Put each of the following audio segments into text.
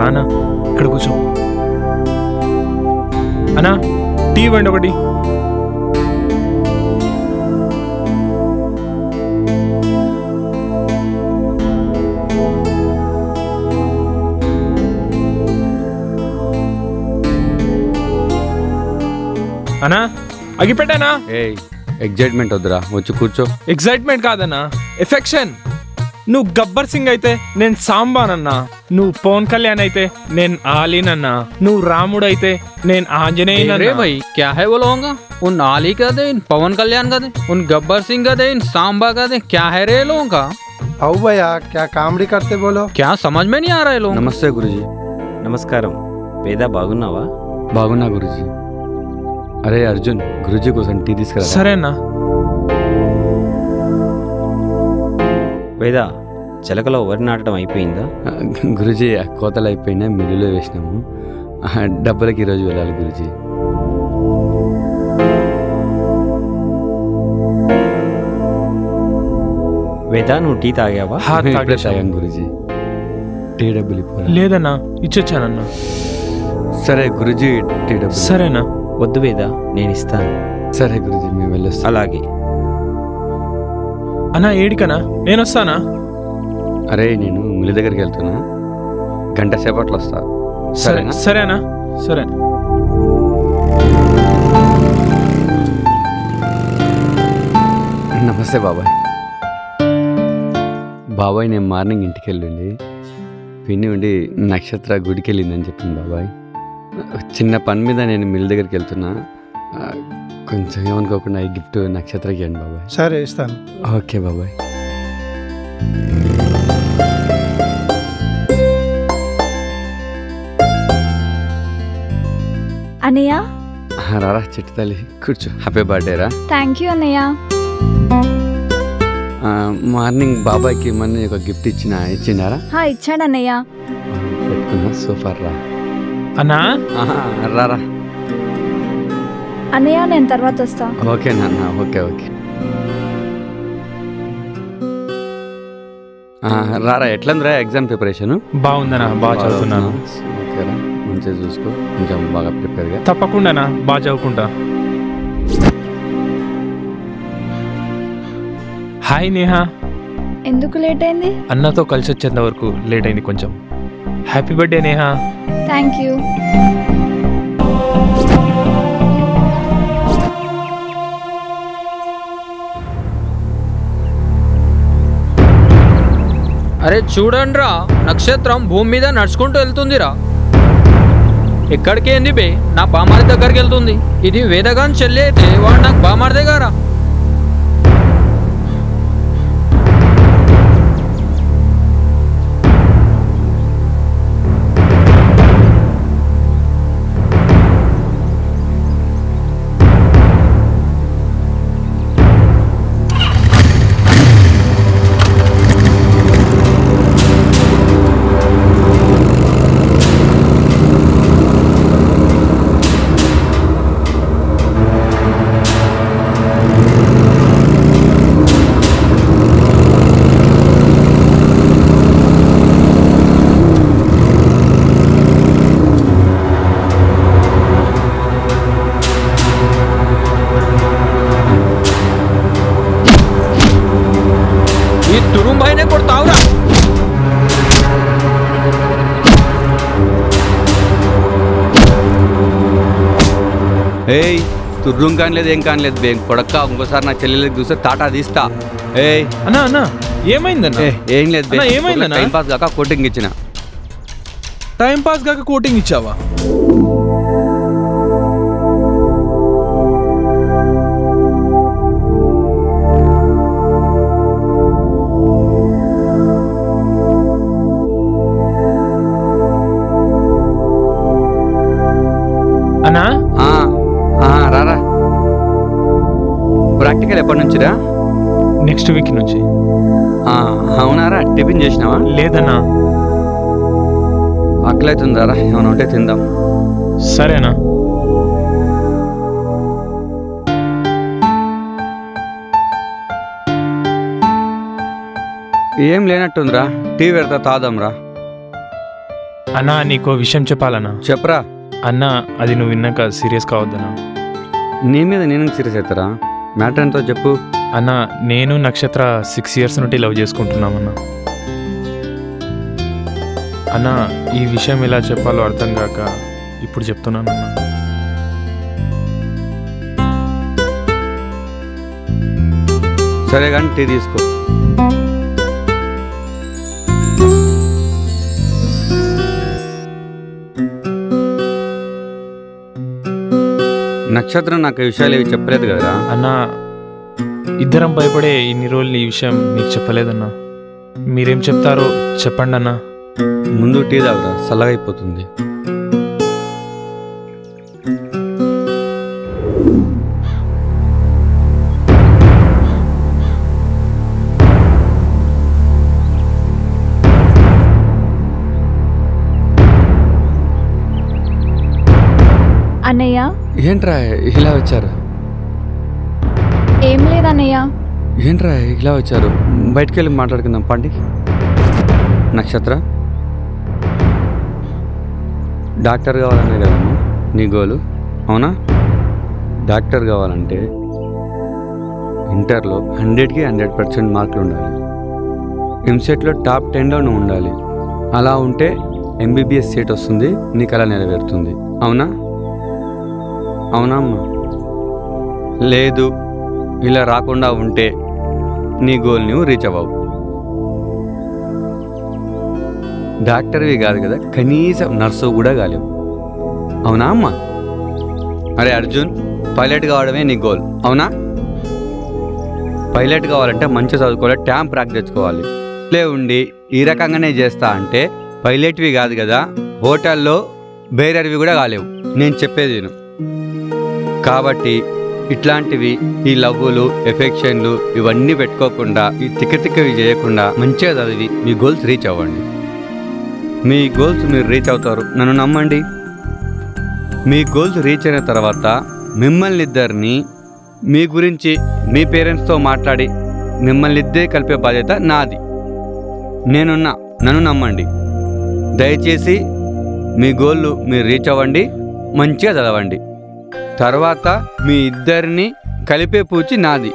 రానా ఇక్కడ కూర్చో అన్నా టీ ఇవ్వండి ఒకటి అన్నా అగిపెట్టానా ఏయ్ ఎగ్జైట్మెంట్ వద్దురా వచ్చి కూర్చో ఎగ్జైట్మెంట్ కాదన్నా ఎఫెక్షన్ నువ్వు గబ్బర్ సింగ్ అయితే నేను సాంబాన్ అన్నా నువ్వు పవన్ కళ్యాణ్ అయితే నేను ఆలీన్ అన్నా నువ్వు రాముడు అయితే నేను ఆంజనేయులు अरे అన్నా. भाई क्या है वो लोगों का उन आली का दे इन पवन कल्याण का दे उन गब्बर सिंह का दे इन सांबा का दे क्या है रे ये लोगों का आओ भैया क्या कामड़ी करते बोलो क्या समझ में नहीं आ रहा है लोगों को। నమస్తే గురుజీ నమస్కారం పేద బాగున్నావా బాగున్నా గురుజీ అరే అర్జున్ గురుజీ కోసం టీ తీసుకురా సరేనా పేద చిలకలో వరి నాటడం అయిపోయిందా గురుజీ ఆ కోతలు అయిపోయినాయి మిల్లులో వేసినాము ఆ, డబ్బులకి ఈరోజు వెళ్ళాలి గురుజీ వేద నువ్వు టీ తాగావా హా, ఇప్పుడే తాగేశాను. తాగాను గురుజీ టీ డబ్బులు ఇవ్వరా? లేదన్నా ఇచ్చొచ్చానన్నా సరే గురుజీ టీ డబ్బులు సరేనా వద్దు వేద నేను ఇస్తాను సరే గురుజీ మేము వెళ్ళొస్తాం అలాగే అన్నా ఏడికనా నేను వస్తానా అరే నేను మిల్లు దగ్గరికి వెళ్తున్నా గంట సేపట్లో వస్తా సరే సరేనా సరేనా సరే నమస్తే బాబాయ్ బాబాయ్ నేను మార్నింగ్ ఇంటికి వెళ్ళండి పిన్ని ఉండి నక్షత్ర గుడికి వెళ్ళిందని చెప్పింది బాబాయ్ చిన్న పని మీద నేను మిల్ దగ్గరికి వెళ్తున్నా ఆ, కొంచెం ఏమనుకోకుండా ఈ గిఫ్ట్ నక్షత్రకి ఇవ్వండి బాబాయ్ సరే ఇస్తాను ఓకే బాబాయ్ అన్నయ్య ఆ, రారా చెట్టు తల్లి కూర్చో హ్యాపీ బర్త్డే రా థ్యాంక్ యూ అన్నయ్య ఆ, మార్నింగ్ బాబాయ్కి మొన్న ఒక గిఫ్ట్ ఇచ్చిన ఇచ్చిండారా హా ఇచ్చాడు అన్నయ్య పెట్టుకున్నా సూపర్ రా అన్నా ఆహా, రారా అన్నయ్య నేను తర్వాత వస్తా ఓకే నాన్న ఓకే ఓకే ఆ, రారా ఎట్లందిరా ఎగ్జామ్ ప్రిపరేషన్ బాగుందనా బాగా చదువుతున్నాను ఓకేరా మంచిగా చూసుకో కొంచెం బాగా ప్రిపేర్గా తప్పకుండానా బాగా చదువుకుంటా హాయ్ నేహా ఎందుకు లేట్ అయింది అన్నతో కలిసి వచ్చేంత వరకు లేట్ అయింది కొంచెం happy birthday Neha thank you అరే చూడండి రా నక్షత్రం భూమి మీద నడుచుకుంటూ వెళ్తుందిరా ఎక్కడికి ఏంది బే నా బామారి దగ్గరికి వెళ్తుంది ఇది వేదగాన్ చెల్లి అయితే వాడు నాకు బామారిదే గారా ఈ తురుంబాయినే కొడతావురా ఏయ్ తుర్రం కానిలేదు ఏం కానిలేదు బే కొడక్క ఇంకోసారి నా చెల్లెలకి చూస్తే తాటా తీస్తా ఏయ్ అన్నా అన్నా ఏమైందన్నా ఏ, ఏం లేదు బే అన్నా, ఏమైందన్నా? టైం పాస్ కాక కోటింగ్ ఇచ్చిన టైం పాస్ కాక కోటింగ్ ఇచ్చావా అన్నా ఆ, ఆ, రారా ప్రాక్టికల్ ఎప్పటి నుంచిరా నెక్స్ట్ వీక్ నుంచి ఆ, అవునారా టిఫిన్ చేసినావా లేదన్నా ఆకలి అవుతుందారా ఏమైనా ఉంటే తిందాం సరేనా ఏం లేనట్టుందిరా టీ పెడతా తాదాంరా అన్నా నీకో విషయం చెప్పాలన్నా చెప్పరా అన్న అది నువ్వు విన్నాక సీరియస్ కావద్దన్నా నీ మీద నేను సీరియస్ అవుతారా మ్యాటర్ ఎంతో చెప్పు అన్న నేను నక్షత్ర సిక్స్ ఇయర్స్ నుండి లవ్ చేసుకుంటున్నామన్నా అన్న ఈ విషయం ఎలా చెప్పాలో అర్థం కాక ఇప్పుడు చెప్తున్నాను అన్న సరే కానీ టీ తీసుకో నక్షత్రం నాకు ఈ విషయాలు ఏవి చెప్పలేదు కదరా అన్న ఇద్దరం భయపడే ఇన్ని రోజులు ఈ విషయం నీకు చెప్పలేదన్నా మీరేం చెప్తారో చెప్పండి అన్నా ముందు టీ తాగురా చల్లగా అయిపోతుంది అన్నయ్య ఏంట్రా ఇలా వచ్చారు ఏం లేదన్నయ్య ఏంట్రా ఇలా వచ్చారు బయటికి వెళ్ళి మాట్లాడుకుందాం పండి నక్షత్ర డాక్టర్ కావాలనే కదమ్మా నీ గోలు అవునా డాక్టర్ కావాలంటే ఇంటర్లో హండ్రెడ్కి హండ్రెడ్ పర్సెంట్ మార్కులు ఉండాలి ఎంసెట్లో టాప్ టెన్లో నువ్వు ఉండాలి అలా ఉంటే ఎంబీబీఎస్ సీట్ వస్తుంది నీకు అలా నెరవేరుతుంది అవునా అవునా అమ్మా లేదు ఇలా రాకుండా ఉంటే నీ గోల్ నువ్వు రీచ్ అవ్వవు డాక్టర్వి కాదు కదా కనీసం నర్సు కూడా కాలేవు అవునా అమ్మా అరే అర్జున్ పైలట్ కావడమే నీ గోల్ అవునా పైలట్ కావాలంటే మంచి చదువుకోవాలి ట్యాంప్ ప్రాక్ తెచ్చుకోవాలి లే ఉండి ఈ రకంగానే చేస్తా అంటే పైలట్వి కాదు కదా హోటల్లో బేరర్వి కూడా కాలేవు నేను చెప్పేది విను కాబట్టి ఇట్లాంటివి ఈ లవ్వులు ఎఫెక్షన్లు ఇవన్నీ పెట్టుకోకుండా ఈ తిక్క తిక్కవి చేయకుండా మంచిగా చదివి మీ గోల్స్ రీచ్ అవ్వండి మీ గోల్స్ మీరు రీచ్ అవుతారు నన్ను నమ్మండి మీ గోల్స్ రీచ్ అయిన తర్వాత మిమ్మల్ని ఇద్దరిని మీ గురించి మీ పేరెంట్స్తో మాట్లాడి మిమ్మల్ని ఇద్దరే కలిపే బాధ్యత నాది నేనున్నా నన్ను నమ్మండి దయచేసి మీ గోళ్ళు మీరు రీచ్ అవ్వండి మంచిగా చదవండి తర్వాత మీ ఇద్దరిని కలిపే పూచి నాది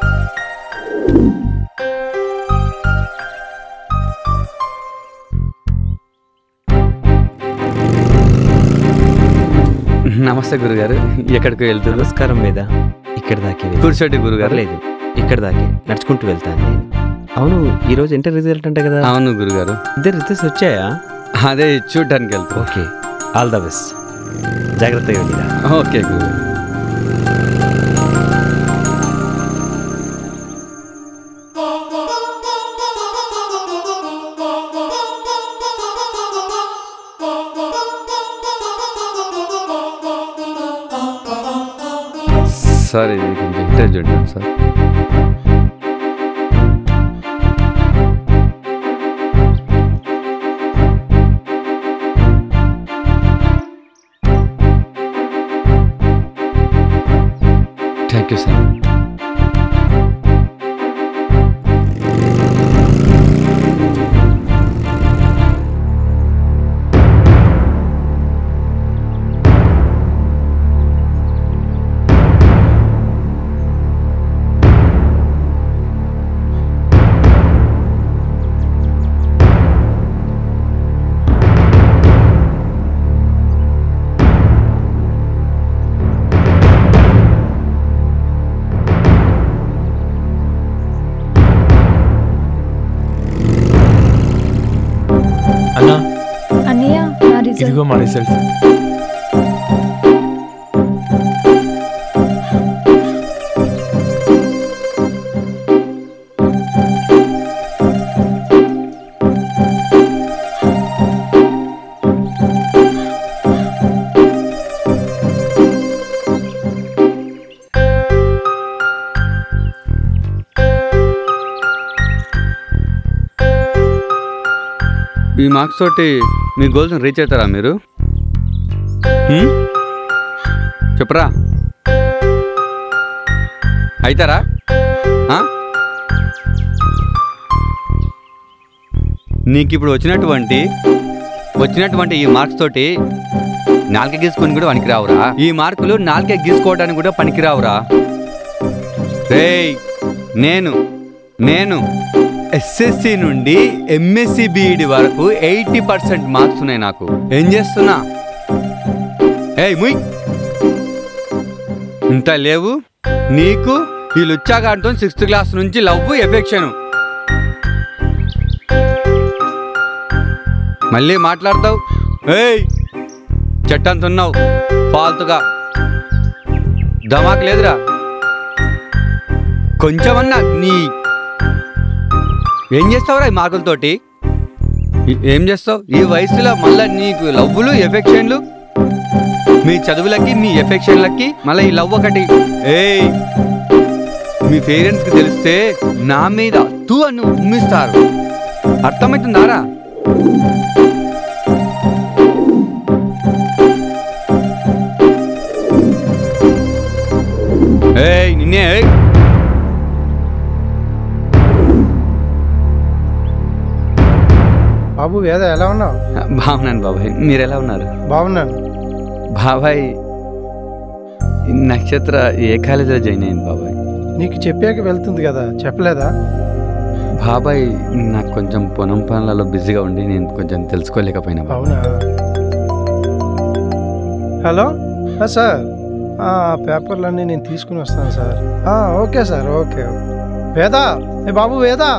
నమస్తే గురుగారు ఎక్కడికి వెళ్తున్నారు నమస్కారం వేద ఇక్కడ దాకే వెళ్ళు. కూర్చోండి గురుగారు పర్లేదు ఇక్కడ దాకే నడుచుకుంటూ వెళ్తాను నేను అవును ఈ రోజు ఇంటర్ రిజల్ట్ అంటే కదా అవును గురుగారు ఇద్దరు రిజల్ట్స్ వచ్చాయా అదే చూడటానికి వెళ్తా ఓకే ఆల్ ద బెస్ట్ జాగ్రత్తగా వెళ్ళిరా ఓకే గురుగారు సార్ ఇది కొంచెం ఇంటర్ చూడండి సార్ థ్యాంక్ యూ సార్ అన్నా అన్నయ్య నా రిజల్ట్ ఇదిగో మా రిజల్ట్ ఈ మార్క్స్ తోటి మీ గోల్స్ని రీచ్ అవుతారా మీరు హ్మ్? చెప్పరా అవుతారా ఆ? నీకు ఇప్పుడు వచ్చినటువంటి వచ్చినటువంటి ఈ మార్క్స్ తోటి నాలుక గీసుకొని కూడా పనికిరావురా ఈ మార్కులు నాలుక గీసుకోవడానికి కూడా పనికిరావురా రేయ్ నేను నేను ఎస్ఎస్సి నుండి ఎంఎస్సి బిఈడి వరకు ఎయిటీ పర్సెంట్ మార్క్స్ ఉన్నాయి నాకు ఏం చేస్తున్నా ఏయ్ ముయ్ ఇంత లేవు నీకు ఈ లుచ్చాగాడితో సిక్స్త్ క్లాస్ నుంచి లవ్ ఎఫెక్షన్ మళ్ళీ మాట్లాడతావు ఏయ్ చెట్టంత ఉన్నావు ఫాల్తుగా ధమాక్ లేదురా కొంచెమన్నా నీ ఏం చేస్తావురా ఈ మార్కులతోటి ఈ- ఏం చేస్తావు ఈ వయసులో మళ్ళీ నీకు లవ్వులు ఎఫెక్షన్లు మీ చదువులకి మీ ఎఫెక్షన్లకి మళ్ళీ ఈ లవ్ ఒకటి ఏయ్ మీ పేరెంట్స్కి తెలిస్తే నా మీద తూ అని ఉమ్మిస్తారు అర్థమవుతుందారా ఏయ్ నిన్నే ఏయ్. బాబు వేద ఎలా ఉన్నావు బాగున్నాను బాబాయ్ మీరు ఎలా ఉన్నారు బాగున్నాను బాబాయ్ ఈ నక్షత్ర ఏ కాలేజీలో జాయిన్ అయింది బాబాయ్ నీకు చెప్పాక వెళ్తుంది కదా చెప్పలేదా బాబాయ్ నాకు కొంచెం పొలం పనులలో బిజీగా ఉండి నేను కొంచెం తెలుసుకోలేకపోయినా బాబాయ్. అవునా హలో ఆ, సార్ ఆ, పేపర్లన్నీ నేను తీసుకుని వస్తాను సార్ ఆ, ఓకే సార్ ఓకే వేదా ఏ బాబు వేదా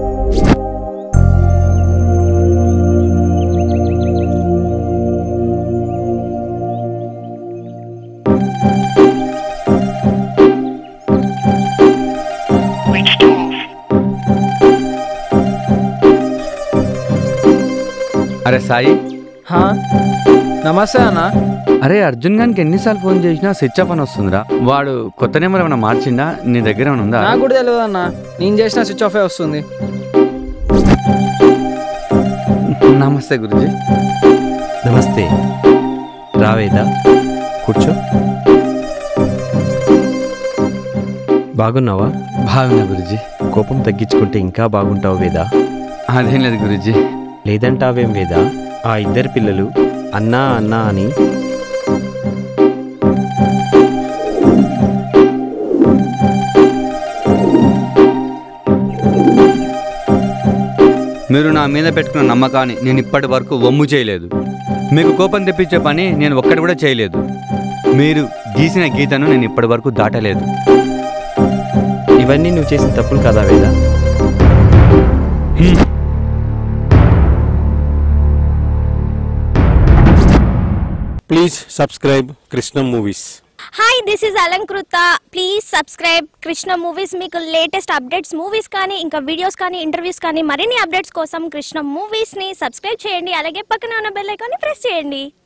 అరే సాయి హా? నమస్తే అన్న అరే అర్జున్ గానికి ఎన్నిసార్లు ఫోన్ చేసినా స్విచ్ ఆఫ్ అని వస్తుందిరా వాడు కొత్త నెంబర్ ఏమైనా మార్చిండా నీ దగ్గర ఏమైనా ఉందా నాకు కూడా తెలియదు అన్న నేను చేసిన స్విచ్ ఆఫే వస్తుంది నమస్తే గురుజీ నమస్తే రావేదా కూర్చో బాగున్నావా బాగున్నా గురుజీ కోపం తగ్గించుకుంటే ఇంకా బాగుంటావు వేదా అదేం లేదు గురుజీ లేదంటావేం వేదా ఆ ఇద్దరు పిల్లలు అన్నా అన్నా అని మీరు నా మీద పెట్టుకున్న నమ్మకాన్ని నేను ఇప్పటి వరకు వమ్ము చేయలేదు మీకు కోపం తెప్పించే పని నేను ఒక్కటి కూడా చేయలేదు మీరు గీసిన గీతను నేను ఇప్పటి వరకు దాటలేదు ఇవన్నీ నువ్వు చేసిన తప్పులు కదా Veda Please subscribe Krishna Movies. Hi this is Alankrita please subscribe Krishna movies మీకు లేటెస్ట్ అప్డేట్స్ మూవీస్ కానీ ఇంకా వీడియోస్ కానీ ఇంటర్వ్యూస్ కానీ మరిన్ని అప్డేట్స్ కోసం కృష్ణ మూవీస్ని సబ్స్క్రైబ్ చేయండి అలాగే పక్కన ఉన్న బెల్ ఐకాన్ని ప్రెస్ చేయండి